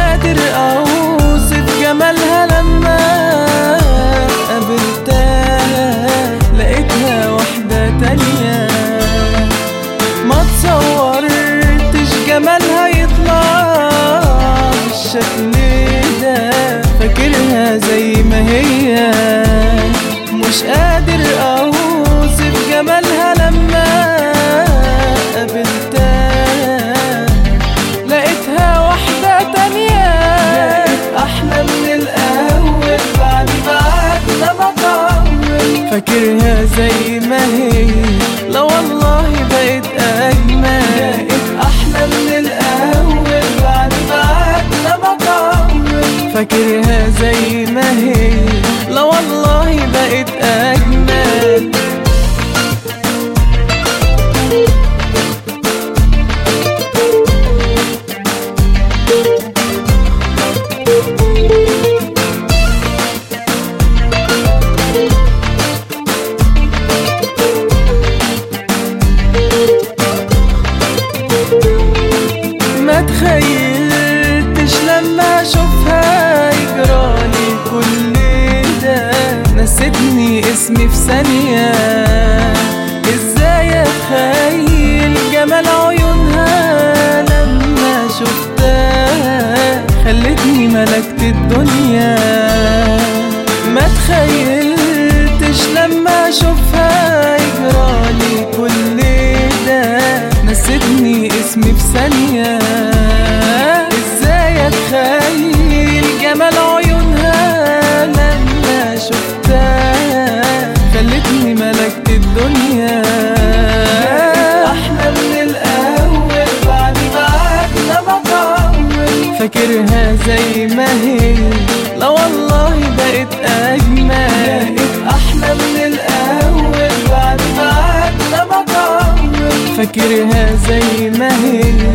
قادر اوصف جمالها لما قابلتها لقيتها واحدة تانية ما تصورتش جمالها يطلع بالشكل ده فاكرها زي ما هي مش قادر اوصف جمالها لما قابلتها لقيتها واحدة تانية لقيت أحلى من الأول بعد ما قعدنا بطول فاكرها زي ما هي لا والله بقت أجمل لقيت أحلى من الأول بعد ما قعدنا بطول فاكرها زي ما هي لا والله بقت أجمل ما تخيلتش لما اشوفها يجرالي كل ده نسيتني اسمي في ثانية ازاي اتخيل جمال عيونها لما شفتها خلتني ملكت الدنيا ما تخيلتش لما اشوفها يجرالي كل ده نسيتني اسمي في ثانية ازاي اتخيل جمال عيونها لما شفتها خلتني ملكت الدنيا احلى من الاول بعد ما قعدنا بطول فاكرها زي ما هي لا والله بقت اجمل بقت احلى من الاول بعد ما قعدنا بطول فاكرها زي ما هي